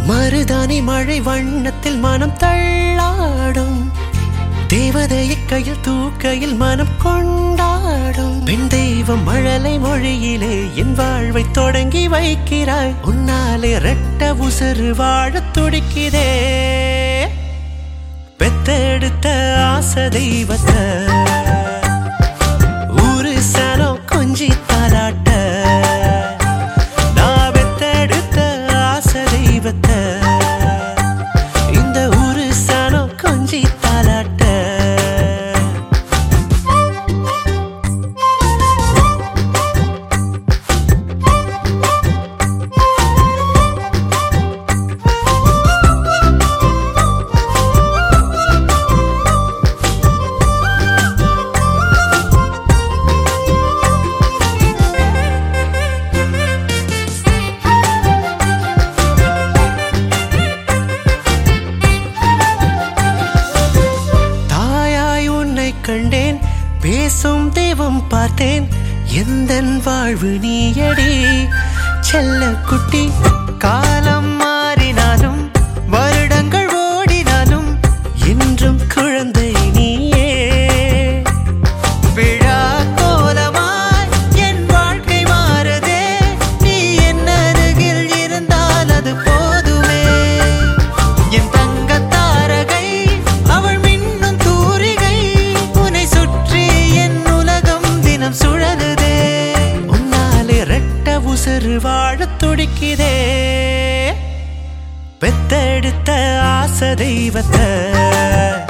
மருதானி மழை வண்ணத்தில் மனம் தள்ளாடும் தேவதையை கையில் தூக்கையில் மனம் கொண்டாடும் பெண் தெய்வம் மழலை மொழியிலே என் வாழ்வை தொடங்கி வைக்கிறாய் உன்னாலே ரெட்ட உசுறு வாழத் துடிக்குதே பெத்தெடுத்த ஆசை தெய்வத்தை ஊரு சனம் கொஞ்சி தாலாட்ட நான் பெத்தெடுத்த ஆசை தெய்வத்தை இந்த ஊரு சனம் கொஞ்சி தாலாட்ட தாயாய் உன்னை கண்டேன் பேசும் தெய்வம் பார்த்தேன் எந்தன் வாழ்வு நீயடி செல்ல குட்டி காலம் மாறினாலும் வருடங்கள் ஓடினாலும் என்றும் குழந்தை நீயே விழா கோலமாய் என் வாழ்க்கை மாறுதே நீ என் அருகில் இருந்தால் அது போதுமே என் தங்க தாரகை அவள் மின்னும் தூரிகை உன்னை சுற்றி என் உலகம் தினம் சுழலுதே உன்னாலே ரெட்ட உசுறு வாழத் துடிக்குதே பெத்தெடுத்த ஆசை தெய்வத்தை